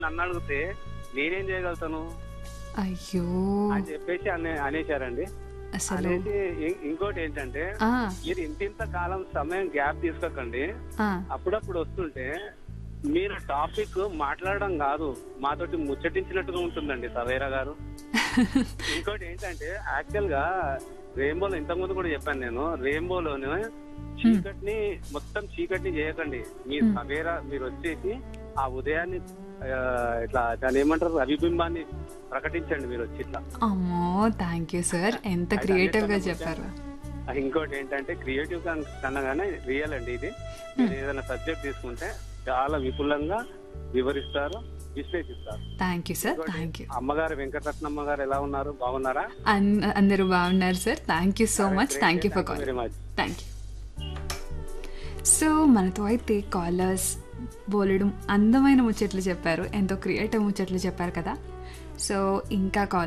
నన్ను అడిగితే నేనేం చేయగలుగుతాను అయ్యో అని చెప్పేసి అనే అనేశారండి అసలు అనేసి ఇం- ఇంకోటి ఏంటంటే ఆ, మీరు ఇంత ఇంత కాలం సమయం గ్యాప్ తీసుకోకండి ఆ, అప్పుడప్పుడు వస్తుంటే మీరు టాపిక్ మాట్లాడడం కాదు మాతోటి ముచ్చటించినట్టుగా ఉంటుందండి సవేరా గారు ఇంకోటి ఏంటంటే యాక్చువల్ గా రెయిన్బోలో ఇంతకుముందు కూడా చెప్పాను నేను రెయిన్బోలోనే చీకటిని మొత్తం చీకటిని చేయకండి మీ Hmm. సవేరా మీరు వచ్చేసి ఆ ఉదయాన్ని ఆ, ఇట్లా దాన్ని ఏమంటారు అభిబింబాన్ని ప్రకటించండి మీరు వచ్చి ఇట్లా అమ్మో థ్యాంక్ యూ సార్ ఎంత అయితే క్రియేటివ్ గా అన్నిటికన్నా చెప్పారు ఆ, ఇంకోటి ఏంటంటే క్రియేటివ్ కన్నా కానీ రియల్ అండి ఇది మీరు ఏదైనా సబ్జెక్ట్ తీసుకుంటే చాలా విపులంగా వివరిస్తారు విశ్లేషిస్తారు థ్యాంక్ యూ సార్ ఇంకోటి, థ్యాంక్ యూ అమ్మగారు వెంకటరత్నమ్మ గారు ఎలా ఉన్నారు బాగున్నారా అందరూ బాగున్నారు sir thank you so much thank you for call very much thank you so మనతో అయితే కాలర్స్ బోలెడు అందమైన ముచ్చట్లు చెప్పారు ఎంతో క్రియేటివ్ ముచ్చట్లు చెప్పారు కదా సో ఇంకా కాల్